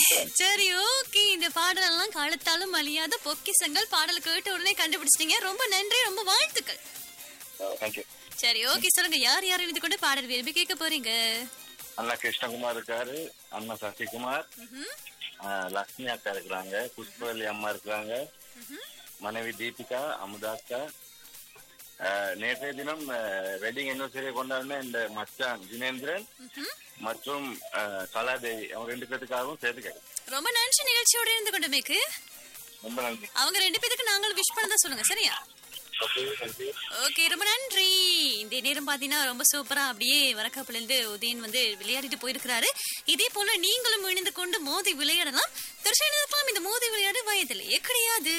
சரி ஓகே இந்த பாடலெல்லாம் காலத்தாலும் அழியாத பொக்கிசங்கள் பாடல் கேட்ட உடனே கண்டுபிடிச்சிட்டீங்க ரொம்ப நன்றி ரொம்ப வாழ்த்துக்கள் தேங்க்யூ சரி ஓகே சொல்லுங்க யார் யார் இருந்து கொண்டு பாடல் விரும்பி கேட்க போறீங்க அண்ணா கிருஷ்ணகுமார் இருக்காரு அண்ணா சசிகுமார் ம்ஹும். ஆ, லக்ஷ்மி அக்கா இருக்கிறாங்க புஷ்பவல்லி அம்மா இருக்கிறாங்க மனைவி தீபிகா அமுதா அக்கா ஆ, நேற்றைய தினம் வெட்டிங் anniversary கொண்டாடின இந்த மச்சான் ஜினேந்திரன் ம்ஹும். மற்றும் ஆ, கலாதேவி அவங்க ரெண்டு பேத்துக்காகவும் சேர்த்து கேட்கும் ரொம்ப நன்றி நிகழ்ச்சியோட இருந்து கொண்டமைக்கு ரொம்ப நன்றி அவங்க ரெண்டு பேருக்கு நாங்கள் விஷ் பண்ணதா சொல்லுங்க சரியா ஓகே நன்றி ஓகே ரொம்ப நன்றி இந்த நேரம் பாத்தீங்கன்னா ரொம்ப சூப்பரா அப்படியே வரக்காப்புல இருந்து உதயன் வந்து விளையாடிட்டு போயிருக்கிறாரு இதே போல நீங்களும் இணைந்து கொண்டு மோதி விளையாடலாம் திருச்சி இந்த மோதி விளையாடு வயதிலேயே கிடையாது